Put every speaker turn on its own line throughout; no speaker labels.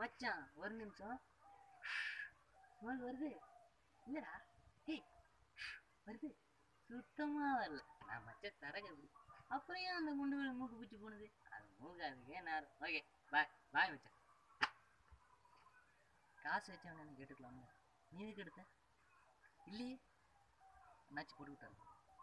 மச்சான் ஒரு நிமிஷம் ஸ்மெல் வருது இல்லடா ஏய் வருது சுத்தமா வரல நான் மச்ச தரக எப்படி அப்புறம் ஏன் அந்த குண்டுகள் மூக்கு பிடிச்சி போனது அது மூக்கு அதுக்கே நேரம் ஓகே பாய் பாய் மச்சான் காசு வச்சவன என்ன கேட்டுக்கலாம்ல நீ எதுக்கு எடுத்த இல்லையே என்னாச்சு போட்டு விட்டாரு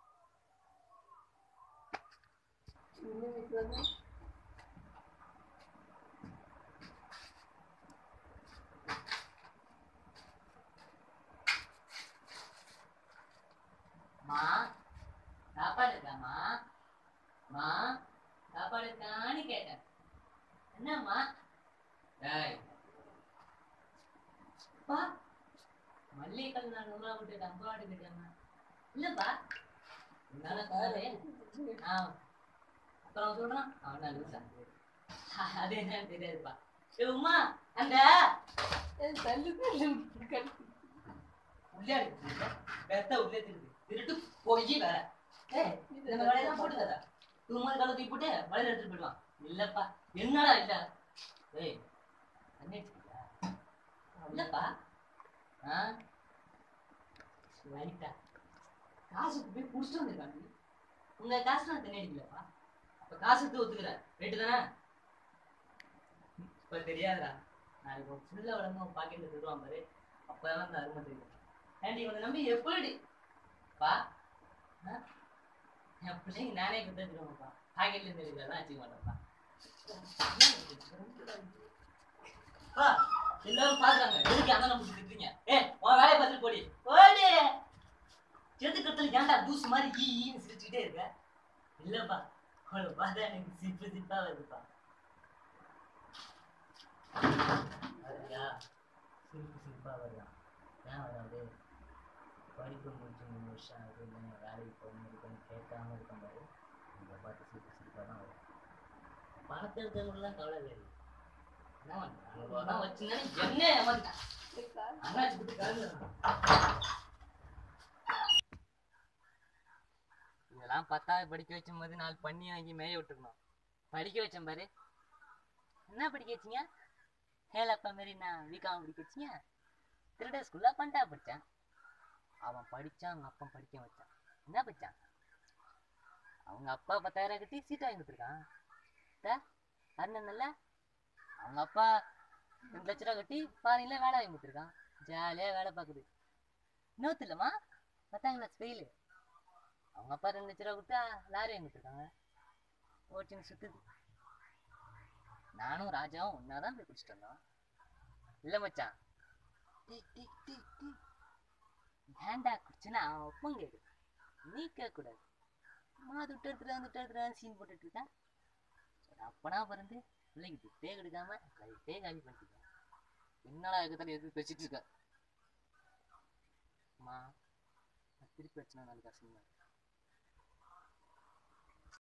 மா சாப்பாடு இருக்காமா மா சாப்பாடு இருக்கான்னு கேட்டேன் என்னம்மா டேய் பா மல்லிகைக்கல் நான் நூறுரூவா விட்டு ஐம்பது ரூபா கேட்டேன் இல்லப்பா என்னால காரு ஆ அப்புறம் சொல்றான் அவன் தான் லூசா அது என்னன்னு தெரியாதுப்பா ஏய் உமா அந்த உள்ளே இருக்கு வெத்த உள்ளே திருடு திருட்டு போய் வேற ஏய் இந்த வேலையெல்லாம் போட்டு தர தூமாது கால தூக்கி போட்டு வலையில எடுத்துட்டு போயிடுவான் இல்லப்பா என்னடா இல்ல ஏய் தண்ணி அடிச்சுக்கியா இல்லப்பா ஆ லைட்டா காசுக்கு போய் குடிச்சிட்டு வந்திருக்காண்டி உங்க காசு நான் தண்ணி அடிக்கலப்பா அப்ப காசு எடுத்து ஒத்துக்கிற ரைட்டு தானே இப்ப தெரியாதுடா நாளைக்கு ஒரு ஃபுல்லா உடம்பு பாக்கெட்ல தருவான் பாரு அப்பதான் அந்த அருமை தெரியும் ஏன்டி உன்னை நம்பி எப்படி பா ஆ? என் பிள்ளைங்க நானே கொடுத்துருவேன்ப்பா பாக்கெட்ல இருந்து எடுக்கிறதெல்லாம் வச்சுக்க மாட்டேன்ப்பா பா எல்லாரும் பாக்குறாங்க எதுக்கு அண்ணன் நம்ம திட்டுறீங்க ஏ உன் வேலையை பார்த்துட்டு போடி போடி செத்து கத்துல ஏன்டா தூசு மாதிரி ஈ ஈன்னு சிரிச்சுக்கிட்டே இருக்க இல்லப்பா உங்களை பார்த்தா எனக்கு சிப்பு சிப்பா வருதுப்பா அதுயா சிரிப்பு சிரிப்பா வருதா ஏன் வராது படிப்பு முடிச்சு மூணு வருஷம் ஆகுது இல்லை வேலைக்கு போகணும் இருக்குன்னு கேட்காம இருக்கும் பாரு உங்களை பார்த்து சிரிப்பு சிரிப்பா தான் வரும் பணத்தை இருக்கிறவங்களாம் கவலை இல்லை என்ன பண்ணுறாங்க வச்சுன்னா என்ன ஏமாத்திட்டான் அண்ணாச்சி விட்டு கலந்துடுறான் இதெல்லாம் பத்தாவது படிக்க வைக்கும் போது நாலு பண்ணி வாங்கி மேய விட்டுருக்கணும் படிக்க வச்சேன் பாரு என்ன படிக்க வச்சீங்க ஹேலப்பா மாரி நான் வீக்காம படிக்க வச்சீங்க திருட ஸ்கூல்ல பண்டா படிச்சான் அவன் படிச்சான் அவங்க அப்பா படிக்க வச்சான் என்ன படிச்சான் அவங்க அப்பா பத்தாயிரம் கட்டி சீட் வாங்கி கொடுத்துருக்கான் அண்ணன்ல அவங்க அப்பா ரெண்டு லட்ச ரூபா கட்டி பாரியில் வேலை வாங்கி கொடுத்துருக்கான் ஜாலியாக வேலை பார்க்குது இன்னொத்து இல்லைம்மா பத்தாம் கிளாஸ் ஃபெயிலு அவங்க அப்பா ரெண்டு லட்ச ரூபா கொடுத்தா லாரி வாங்கி கொடுத்துருக்காங்க ஓட்டின்னு சுத்துது நானும் ராஜாவும் ஒன்றா தான் போய் குடிச்சிட்டு வந்தோம் இல்லை மச்சான் டேய் டேய் டேய் டேய் ஏன்டா குடிச்சுன்னா அவன் ஒப்பம் கேடு நீ கேட்கக்கூடாது மாது விட்டு எடுத்துட்டு வந்து விட்டு எடுத்துட்டு சீன் போட்டுட்டு இருக்கான் சரி அப்பனா பிறந்து பிள்ளைக்கு திட்டே கெடுக்காம லைட்டே காலி பண்ணிட்டீங்க என்னடா இருக்கத்தால எதுக்கு பேசிட்டு இருக்க அம்மா நான் திருப்பி வச்சுனா நாளைக்கு அசிங்கமா இருக்கு.